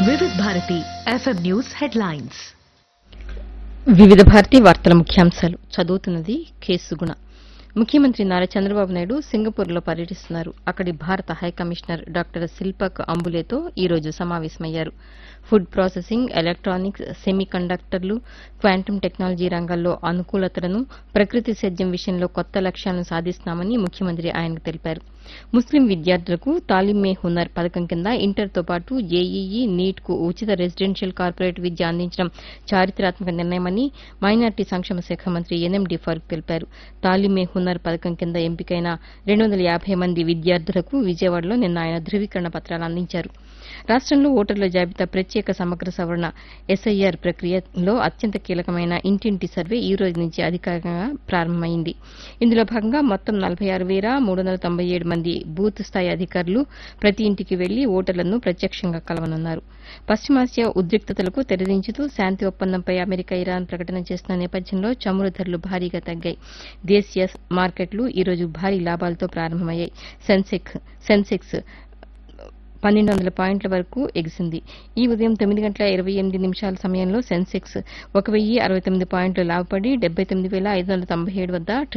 వివిధ Bharati FM news headlines వివిధ భారతి వార్తల ముఖ్యాంశాలు చదువుతున్నది కేసుగుణ ముఖ్యమంత్రి నారా చంద్రబాబు నాయుడు సింగపూర్లో పర్యటిస్తున్నారు అక్కడి భారత హైకమిషనర్ డాక్టర్ శిల్పక్ అంబులేతో ఈ రోజు సమావేశమయ్యారు ఫుడ్ ప్రాసెసింగ్ ఎలక్ట్రానిక్స్ సెమీ కండక్టర్లు క్వాంటమ్ టెక్నాలజీ రంగాల్లో అనుకూలతలను ప్రకృతి సేద్యం విషయంలో కొత్త లక్ష్యాలను సాధిస్తున్నామని ముఖ్యమంత్రి ఆయనకు తెలిపారు ముస్లిం విద్యార్థులకు తాలిం మే హునర్ పథకం కింద ఇంటర్తో పాటు జేఈఈ నీట్ కు ఉచిత రెసిడెన్షియల్ కార్పొరేట్ విద్య అందించడం చారిత్రాత్మక నిర్ణయమని మైనార్టీ సంక్షేమ శాఖ మంత్రి ఎన్ఎండి ఫరూక్ తెలిపారు తాలిం మే హునర్ పథకం కింద ఎంపికైన రెండు వందల యాభై మంది విద్యార్థులకు విజయవాడలో నిన్న ఆయన ధృవీకరణ పత్రాలు అందించారు రాష్టంలో ఓటర్ల జాబితా ప్రత్యేక సమగ్ర సవరణ ఎస్ఐఆర్ ప్రక్రియలో అత్యంత కీలకమైన ఇంటింటి సర్వే ఈ రోజు నుంచి అధికారికంగా ప్రారంభమైంది ఇందులో భాగంగా మొత్తం నలభై ఆరు వేల మూడు వందల తొంభై ఏడు మంది బూత్ స్థాయి అధికారులు ప్రతి ఇంటికి వెళ్లి ఓటర్లను ప్రత్యక్షంగా కలవనున్నారు పశ్చిమాసియా ఉద్రిక్తతలకు తెరదించుతూ శాంతి ఒప్పందంపై అమెరికా ఇరాన్ ప్రకటన చేస్తున్న నేపథ్యంలో చమురు ధరలు భారీగా తగ్గాయి దేశీయ మార్కెట్లు ఈ రోజు భారీ లాభాలతో ప్రారంభమయ్యాయి సెన్సెక్స్ సెన్సెక్స్ పన్నెండు వందల పాయింట్ల వరకు ఎగిసింది ఈ ఉదయం తొమ్మిది గంటల ఇరవై ఎనిమిది నిమిషాల సమయంలో సెన్సెక్స్ ఒక వెయ్యి అరవై తొమ్మిది పాయింట్లు లాభపడి డెబ్బై తొమ్మిది వేల ఐదు వందల తొంభై ఏడు వద్ద